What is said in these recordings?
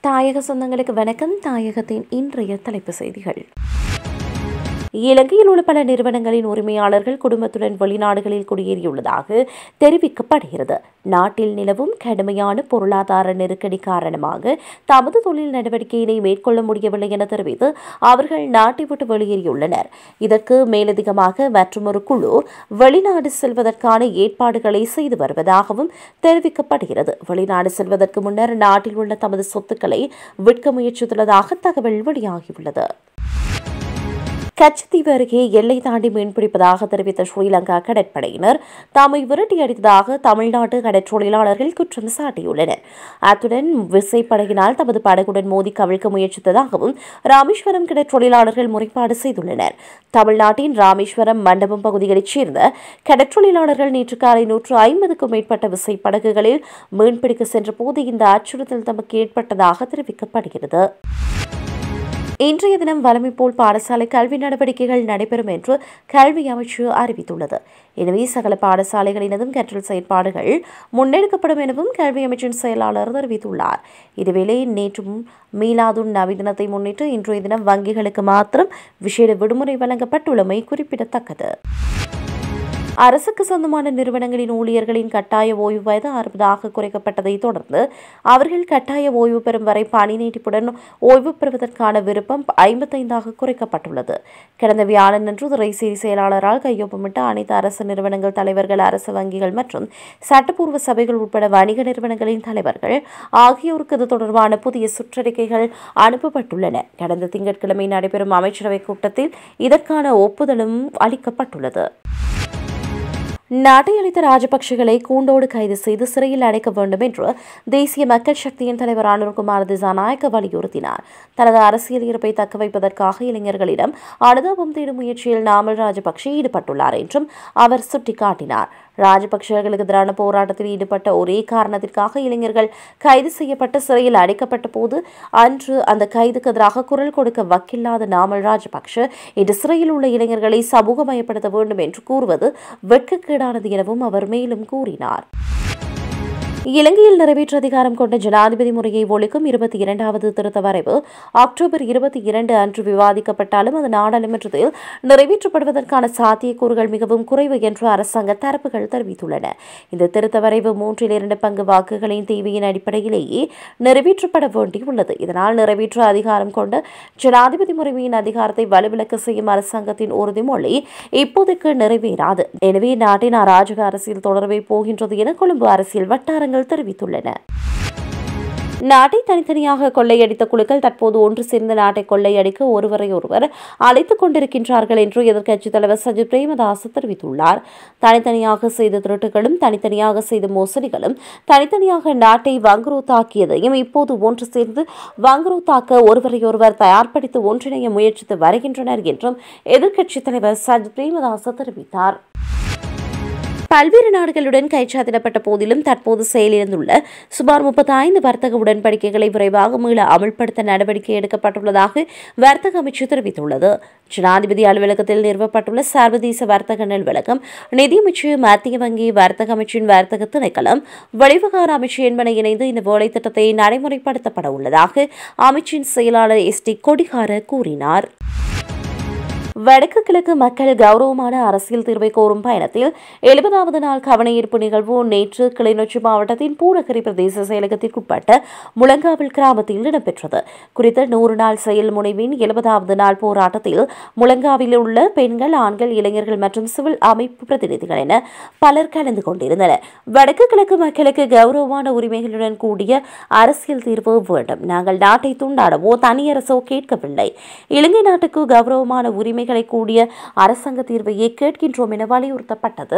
தாயக சொந்தங்களுக்கு வணக்கம் தாயகத்தின் இன்றைய தலைப்பு செய்திகள் இலங்கையில் உள்ள பல நிறுவனங்களின் உரிமையாளர்கள் குடும்பத்துடன் வெளிநாடுகளில் குடியேறியுள்ளதாக தெரிவிக்கப்படுகிறது நாட்டில் நிலவும் கடுமையான பொருளாதார நெருக்கடி காரணமாக தமது தொழில் நடவடிக்கையினை மேற்கொள்ள முடியவில்லை என தெரிவித்து அவர்கள் நாட்டை விட்டு வெளியேறியுள்ளனர் இதற்கு மேலதிகமாக மற்றொரு குழு வெளிநாடு செல்வதற்கான ஏற்பாடுகளை செய்து வருவதாகவும் தெரிவிக்கப்படுகிறது வெளிநாடு செல்வதற்கு முன்னர் நாட்டில் உள்ள தமது சொத்துக்களை விற்க முயற்சித்துள்ளதாக தகவல் வெளியாகியுள்ளது கச்சத்தீவு அருகே எல்லை தாண்டி மீன்பிடிப்பதாக தெரிவித்த ஸ்ரீலங்கா கடற்படையினர் தாமை விரட்டி அடித்ததாக தமிழ்நாட்டு கடற்றொழிலாளர்கள் குற்றம் சாட்டியுள்ளனர் அத்துடன் விசைப்படகினால் தமது படகுடன் மோதி கவிழ்க்க முயற்சித்ததாகவும் ராமேஸ்வரம் கடற்றொழிலாளர்கள் முறைப்பாடு செய்துள்ளனர் தமிழ்நாட்டின் ராமேஸ்வரம் மண்டபம் பகுதிகளைச் சேர்ந்த கடற்றொழிலாளர்கள் நேற்று காலை நூற்று ஐம்பதுக்கும் மேற்பட்ட விசைப்படகுகளில் மீன்பிடிக்க சென்றபோது இந்த அச்சுறுத்தல் தமக்கு ஏற்பட்டதாக தெரிவிக்கப்படுகிறது இன்றைய தினம் வலிமை போல் பாடசாலை கல்வி நடவடிக்கைகள் நடைபெறும் என்று கல்வி அமைச்சு அறிவித்துள்ளது எனவே சகல பாடசாலைகளினதும் கற்றல் செயற்பாடுகள் முன்னெடுக்கப்படும் எனவும் கல்வி அமைச்சின் செயலாளர் தெரிவித்துள்ளார் இதுவேளை நேற்றும் மீலாதுன் நபி தினத்தை முன்னிட்டு இன்றைய தினம் வங்கிகளுக்கு மாத்திரம் விசேட விடுமுறை வழங்கப்பட்டுள்ளமை குறிப்பிடத்தக்கது அரசுக்கு சொந்தமான நிறுவனங்களின் ஊழியர்களின் கட்டாய ஓய்வு வயது அறுபதாக குறைக்கப்பட்டதை தொடர்ந்து அவர்கள் கட்டாய ஓய்வு பெறும் வரை பணி நீட்டிப்புடன் ஓய்வு பெறுவதற்கான விருப்பம் ஐம்பத்தைந்தாக குறைக்கப்பட்டுள்ளது கடந்த வியாழனன்று துறைசேரி செயலாளரால் கையொப்பமிட்ட அனைத்து அரசு நிறுவனங்கள் தலைவர்கள் அரசு வங்கிகள் மற்றும் சட்டப்பூர்வ சபைகள் உட்பட வணிக நிறுவனங்களின் தலைவர்கள் ஆகியோருக்கு இது தொடர்பான புதிய சுற்றறிக்கைகள் அனுப்பப்பட்டுள்ளன கடந்த திங்கட்கிழமை நடைபெறும் அமைச்சரவைக் கூட்டத்தில் இதற்கான ஒப்புதலும் அளிக்கப்பட்டுள்ளது நாட்டை அளித்த ராஜபக்சேகளை கூண்டோடு கைது செய்து சிறையில் அடைக்க வேண்டும் என்று தேசிய மக்கள் சக்தியின் தலைவர் அனுர்குமார் திசாநாயக்க வலியுறுத்தினார் தனது அரசியல் இருப்பை தக்க வைப்பதற்காக இளைஞர்களிடம் அனுதாபம் தேடும் முயற்சியில் நாமல் ராஜபக்சே ஈடுபட்டுள்ளார் என்றும் அவர் சுட்டிக்காட்டினார் ராஜபக்சேர்களுக்கு எதிரான போராட்டத்தில் ஈடுபட்ட ஒரே காரணத்திற்காக இளைஞர்கள் கைது செய்யப்பட்டு சிறையில் அடைக்கப்பட்ட போது அன்று அந்த கைதுக்கு எதிராக குரல் கொடுக்க வக்கில்லாத நாமல் ராஜபக்ஷ இன்று சிறையில் உள்ள இளைஞர்களை சமூகமயப்படுத்த வேண்டும் என்று கூறுவது வெட்கக்கேடானது எனவும் அவர் மேலும் கூறினார் இலங்கையில் நிறைவேற்று அதிகாரம் கொண்ட ஜனாதிபதி முறையை ஒழிக்கும் இருபத்தி இரண்டாவது திருத்த வரைவு அக்டோபர் இருபத்தி இரண்டு அன்று விவாதிக்கப்பட்டாலும் அது நாடாளுமன்றத்தில் நிறைவேற்றப்படுவதற்கான சாத்தியக்கூறுகள் மிகவும் குறைவு என்று அரசாங்க தரப்புகள் தெரிவித்துள்ளன இந்த திருத்த வரைவு மூன்றில் இரண்டு பங்கு வாக்குகளின் தேவையின் அடிப்படையிலேயே நிறைவேற்றப்பட வேண்டியுள்ளது இதனால் நிறைவேற்று அதிகாரம் கொண்ட ஜனாதிபதி முறைமையின் அதிகாரத்தை வலுவிலக்க செய்யும் அரசாங்கத்தின் உறுதிமொழி இப்போதைக்கு நிறைவேறாது எனவே நாட்டின் அராஜக அரசியல் தொடரவே போகின்றது என கொழும்பு அரசியல் வட்டாரங்கள் வட்டாரங்கள் தெரிவித்துள்ளன நாட்டை தனித்தனியாக கொள்ளையடித்த குழுக்கள் தற்போது ஒன்று சேர்ந்து நாட்டை கொள்ளையடிக்க ஒருவரை ஒருவர் அழைத்துக் கொண்டிருக்கின்றார்கள் என்று எதிர்க்கட்சித் தலைவர் சஜித் பிரேமதாஸ் தெரிவித்துள்ளார் தனித்தனியாக செய்த திருட்டுகளும் தனித்தனியாக செய்த மோசடிகளும் தனித்தனியாக நாட்டை வங்குரோத்தாக்கியதையும் இப்போது ஒன்று சேர்ந்து வங்குரோத்தாக்க ஒருவரையொருவர் தயார்படுத்தி ஒன்றிணைய முயற்சித்து வருகின்றனர் என்றும் எதிர்க்கட்சித் தலைவர் சஜித் பிரேமதாஸ் தெரிவித்தார் பல்வேறு நாடுகளுடன் கைச்சாத்திடப்பட்ட போதிலும் தற்போது செயலிழந்துள்ள சுமார் முப்பத்தி ஐந்து வர்த்தக உடன்படிக்கைகளை விரைவாக மீள அமல்படுத்த நடவடிக்கை எடுக்கப்பட்டுள்ளதாக வர்த்தக அமைச்சு தெரிவித்துள்ளது ஜனாதிபதி அலுவலகத்தில் நிறுவப்பட்டுள்ள சர்வதேச வர்த்தக நிறுவனம் நிதியமைச்சு மத்திய வங்கி வர்த்தக அமைச்சின் வர்த்தக திணைக்களம் வெளிவகார அமைச்சு என்பன இணைந்து இந்த வேலை திட்டத்தை நடைமுறைப்படுத்தப்பட உள்ளதாக அமைச்சின் செயலாளர் எஸ் டி கொடிகார கூறினார் வடக்கு கிழக்கு மக்கள் கௌரவமான அரசியல் தீர்வை கோரும் பயணத்தில் எழுபதாவது நாள் கவனஈர்ப்பு நிகழ்வு நேற்று கிளிநொச்சி மாவட்டத்தின் பூநகரி பிரதேச செயலகத்திற்குட்பட்ட முழங்காவில் கிராமத்தில் இடம்பெற்றது குறித்த நூறு நாள் செயல் முனைவின் எழுபதாவது நாள் போராட்டத்தில் முழங்காவில் உள்ள பெண்கள் ஆண்கள் இளைஞர்கள் மற்றும் சிவில் அமைப்பு பிரதிநிதிகள் என பலர் கலந்து கொண்டிருந்தனர் வடக்கு கிழக்கு மக்களுக்கு கௌரவமான உரிமைகளுடன் கூடிய அரசியல் தீர்வு வேண்டும் நாங்கள் நாட்டை துண்டாடவோ தனியரசோ கேட்கவில்லை இலங்கை நாட்டுக்கு கௌரவமான உரிமை உரிமைகளை கூடிய அரசாங்க தீர்வையே கேட்கின்றோம் என வலியுறுத்தப்பட்டது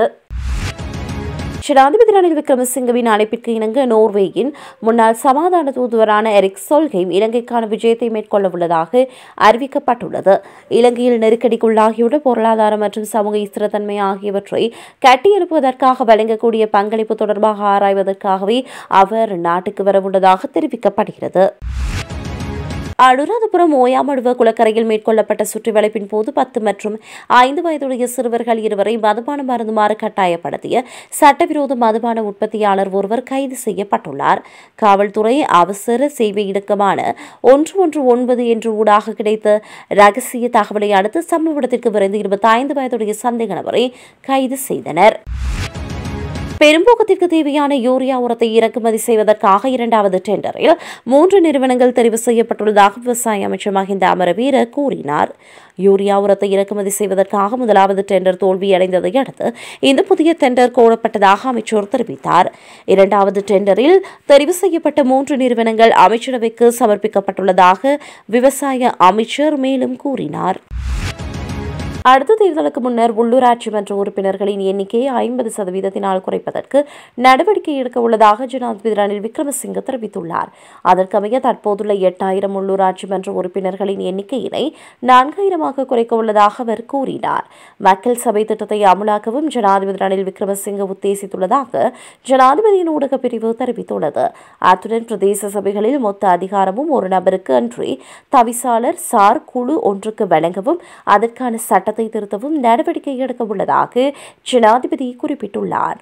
ஜனாதிபதி ரணில் விக்ரமசிங்கவின் அழைப்பிற்கு இணங்க நோர்வேயின் முன்னாள் சமாதான தூதுவரான எரிக் சோல்ஹெய்ம் இலங்கைக்கான விஜயத்தை மேற்கொள்ள உள்ளதாக அறிவிக்கப்பட்டுள்ளது இலங்கையில் நெருக்கடிக்குள்ளாகியுள்ள பொருளாதார மற்றும் சமூக ஸ்திரத்தன்மை ஆகியவற்றை கட்டியெழுப்புவதற்காக வழங்கக்கூடிய பங்களிப்பு தொடர்பாக ஆராய்வதற்காகவே அவர் நாட்டுக்கு வரவுள்ளதாக தெரிவிக்கப்படுகிறது அனுராதபுரம் ஓயாமடுவ குளக்கரையில் மேற்கொள்ளப்பட்ட சுற்றிவளைப்பின் போது பத்து மற்றும் ஐந்து வயதுடைய சிறுவர்கள் இருவரை மதுபானம் மருந்துமாறு கட்டாயப்படுத்திய சட்டவிரோத மதுபான உற்பத்தியாளர் ஒருவர் கைது செய்யப்பட்டுள்ளார் காவல்துறை அவசர சேவை இணக்கமான ஒன்று ஒன்று ஒன்பது என்று ஊடாக கிடைத்த ரகசிய தகவலை அடுத்து சம்பவ இடத்திற்கு விரைந்து இருபத்தி ஐந்து வயதுடைய சந்தேக நபரை கைது செய்தனர் பெரும்போக்கத்திற்கு தேவையான யூரியா உரத்தை இறக்குமதி செய்வதற்காக இரண்டாவது டெண்டரில் மூன்று நிறுவனங்கள் தெரிவு செய்யப்பட்டுள்ளதாக விவசாய அமைச்சர் மஹிந்த அமரவீர கூறினார் யூரியா உரத்தை இறக்குமதி செய்வதற்காக முதலாவது டெண்டர் தோல்வியடைந்ததை அடுத்து இந்த புதிய டெண்டர் கோரப்பட்டதாக அமைச்சர் தெரிவித்தார் இரண்டாவது டெண்டரில் தெரிவு செய்யப்பட்ட மூன்று நிறுவனங்கள் அமைச்சரவைக்கு சமர்ப்பிக்கப்பட்டுள்ளதாக விவசாய அமைச்சர் மேலும் கூறினார் அடுத்த தேர்தலுக்கு முன்னர் உள்ளூராட்சி மன்ற உறுப்பினர்களின் எண்ணிக்கையை ஐம்பது சதவீதத்தினால் குறைப்பதற்கு நடவடிக்கை எடுக்க உள்ளதாக ஜனாதிபதி ரணில் விக்ரமசிங்க தெரிவித்துள்ளார் அதற்கமைய தற்போதுள்ள எட்டாயிரம் உள்ளூராட்சி மன்ற உறுப்பினர்களின் எண்ணிக்கையினை நான்காயிரமாக குறைக்க உள்ளதாக அவர் கூறினார் மக்கள் சபை திட்டத்தை அமலாக்கவும் ஜனாதிபதி ரணில் விக்ரமசிங்க உத்தேசித்துள்ளதாக ஜனாதிபதியின் ஊடக பிரிவு தெரிவித்துள்ளது அத்துடன் பிரதேச சபைகளில் மொத்த அதிகாரமும் ஒரு நபருக்கு அன்றி தவிசாளர் சார் குழு ஒன்றுக்கு வழங்கவும் அதற்கான சட்ட சட்டத்தை திருத்தவும் நடவடிக்கை எடுக்க உள்ளதாக ஜனாதிபதி குறிப்பிட்டுள்ளார்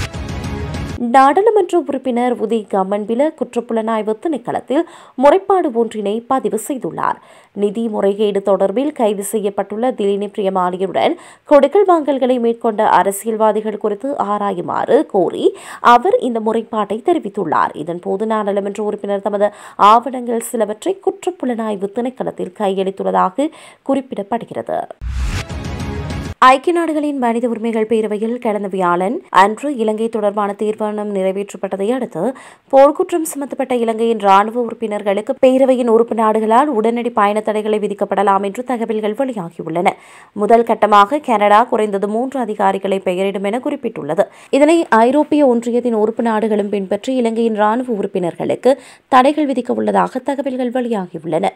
நாடாளுமன்ற உறுப்பினர் உதய் கம்மன்பில குற்றப்புலனாய்வு திணைக்களத்தில் முறைப்பாடு ஒன்றினை பதிவு செய்துள்ளார் நிதி முறைகேடு தொடர்பில் கைது செய்யப்பட்டுள்ள திலினி பிரியமானியுடன் கொடுக்கல் வாங்கல்களை மேற்கொண்ட அரசியல்வாதிகள் குறித்து ஆராயுமாறு கோரி அவர் இந்த முறைப்பாட்டை தெரிவித்துள்ளார் இதன்போது நாடாளுமன்ற உறுப்பினர் தமது ஆவணங்கள் சிலவற்றை குற்றப்புலனாய்வு திணைக்களத்தில் கையளித்துள்ளதாக குறிப்பிடப்படுகிறது ஐக்கிய நாடுகளின் மனித உரிமைகள் பேரவையில் கடந்த வியாழன் அன்று இலங்கை தொடர்பான தீர்மானம் நிறைவேற்றப்பட்டதை அடுத்து போர்க்குற்றம் சுமத்தப்பட்ட இலங்கையின் ராணுவ உறுப்பினர்களுக்கு பேரவையின் உறுப்பு நாடுகளால் உடனடி பயண தடைகளை விதிக்கப்படலாம் என்று தகவல்கள் வெளியாகியுள்ளன முதல் கட்டமாக கனடா குறைந்தது மூன்று அதிகாரிகளை பெயரிடும் என குறிப்பிட்டுள்ளது இதனை ஐரோப்பிய ஒன்றியத்தின் உறுப்பு நாடுகளும் பின்பற்றி இலங்கையின் ராணுவ உறுப்பினர்களுக்கு தடைகள் விதிக்க உள்ளதாக தகவல்கள் வெளியாகியுள்ளன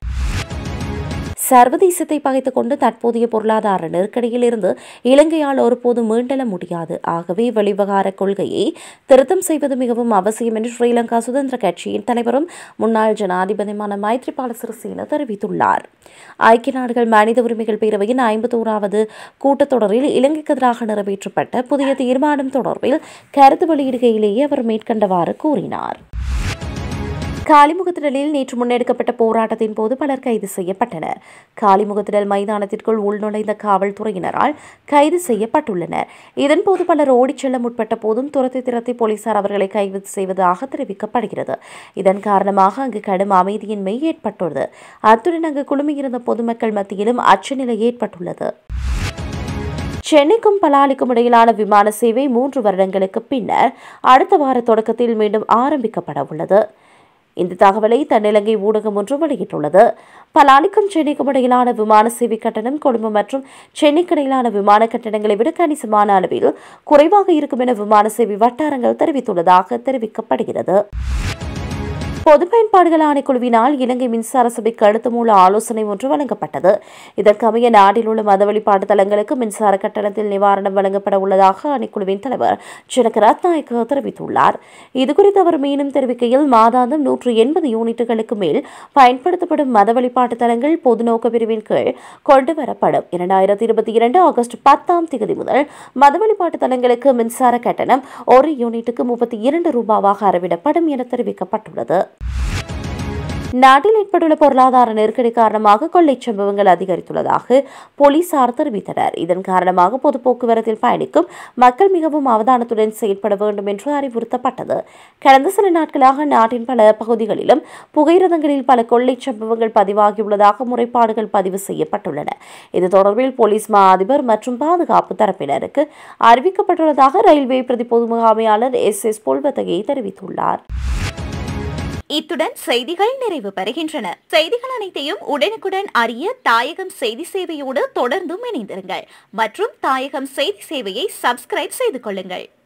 சர்வதேசத்தை பகைத்துக் கொண்டு தற்போதைய பொருளாதார நெருக்கடியில் இருந்து இலங்கையால் ஒருபோதும் மீண்டெழ முடியாது ஆகவே வெளிவகார கொள்கையை திருத்தம் செய்வது மிகவும் அவசியம் என்று ஸ்ரீலங்கா சுதந்திர கட்சியின் தலைவரும் முன்னாள் ஜனாதிபதியுமான மைத்ரிபால சிறிசேன தெரிவித்துள்ளார் ஐக்கிய நாடுகள் மனித உரிமைகள் பேரவையின் ஐம்பத்தோராவது கூட்டத்தொடரில் இலங்கைக்கு எதிராக நிறைவேற்றப்பட்ட புதிய தீர்மானம் தொடர்பில் கருத்து வெளியிடுகையிலேயே அவர் மேற்கண்டவாறு கூறினார் காலிமுகத்திடலில் நேற்று முன்னெடுக்கப்பட்ட போராட்டத்தின் போது பலர் கைது செய்யப்பட்டனர் காலிமுகத்திடல் மைதானத்திற்குள் உள்நுழைந்த காவல்துறையினரால் கைது செய்யப்பட்டுள்ளனர் இதன்போது பலர் ஓடிச் செல்ல முற்பட்ட போதும் துரத்தி திரத்தி போலீசார் அவர்களை கைது செய்வதாக தெரிவிக்கப்படுகிறது இதன் காரணமாக அங்கு கடும் அமைதியின்மை ஏற்பட்டுள்ளது அத்துடன் அங்கு குழுமியிருந்த பொதுமக்கள் மத்தியிலும் அச்சநிலை ஏற்பட்டுள்ளது சென்னைக்கும் பலாலிக்கும் இடையிலான விமான சேவை மூன்று வருடங்களுக்கு பின்னர் அடுத்த வார தொடக்கத்தில் மீண்டும் ஆரம்பிக்கப்பட உள்ளது இந்த தகவலை தன்னிலங்கை ஊடகம் ஒன்று வெளியிட்டுள்ளது பலாலிக்கும் சென்னைக்கும் இடையிலான விமான சேவை கட்டணம் கொழும்பு மற்றும் சென்னைக்கு இடையிலான விமான கட்டணங்களை விட கணிசமான அளவில் குறைவாக இருக்கும் என விமான சேவை வட்டாரங்கள் தெரிவித்துள்ளதாக தெரிவிக்கப்படுகிறது பொது பயன்பாடுகள் ஆணைக்குழுவினால் இலங்கை மின்சார சபைக்கு அடுத்த மூல ஆலோசனை ஒன்று வழங்கப்பட்டது இதற்கமைய நாட்டில் உள்ள மத வழிபாட்டு தலங்களுக்கு மின்சார கட்டணத்தில் நிவாரணம் வழங்கப்பட உள்ளதாக ஆணைக்குழுவின் தலைவர் ஜனக ரத்நாயக்க தெரிவித்துள்ளார் இதுகுறித்து அவர் மீண்டும் தெரிவிக்கையில் மாதாந்தம் நூற்று எண்பது யூனிட்டுகளுக்கு மேல் பயன்படுத்தப்படும் மத வழிபாட்டு தலங்கள் பொதுநோக்க பிரிவின் கீழ் கொண்டு வரப்படும் இரண்டாயிரத்தி இருபத்தி இரண்டு ஆகஸ்ட் பத்தாம் தேதி முதல் மத வழிபாட்டு தலங்களுக்கு மின்சார கட்டணம் ஒரு யூனிட்டுக்கு முப்பத்தி இரண்டு ரூபாவாக அறவிடப்படும் என தெரிவிக்கப்பட்டுள்ளது நாட்டில் ஏற்பட்டுள்ள பொருளாதார நெருக்கடி காரணமாக கொள்ளைச் சம்பவங்கள் அதிகரித்துள்ளதாக போலீசார் தெரிவித்தனர் இதன் காரணமாக பொது போக்குவரத்தில் பயணிக்கும் மக்கள் மிகவும் அவதானத்துடன் செயல்பட வேண்டும் என்று அறிவுறுத்தப்பட்டது கடந்த சில நாட்களாக நாட்டின் பல பகுதிகளிலும் புகையிரதங்களில் பல கொள்ளைச் சம்பவங்கள் பதிவாகியுள்ளதாக முறைப்பாடுகள் பதிவு செய்யப்பட்டுள்ளன இது தொடர்பில் போலீஸ் மா அதிபர் மற்றும் பாதுகாப்பு தரப்பினருக்கு அறிவிக்கப்பட்டுள்ளதாக ரயில்வே பிரதி பொது முகாமையாளர் எஸ் எஸ் பொல்வத்தகை தெரிவித்துள்ளார் இத்துடன் செய்திகள் நிறைவு பெறுகின்றன செய்திகள் அனைத்தையும் உடனுக்குடன் அறிய தாயகம் செய்தி சேவையோடு தொடர்ந்தும் இணைந்திருங்கள் மற்றும் தாயகம் செய்தி சேவையை சப்ஸ்கிரைப் செய்து கொள்ளுங்கள்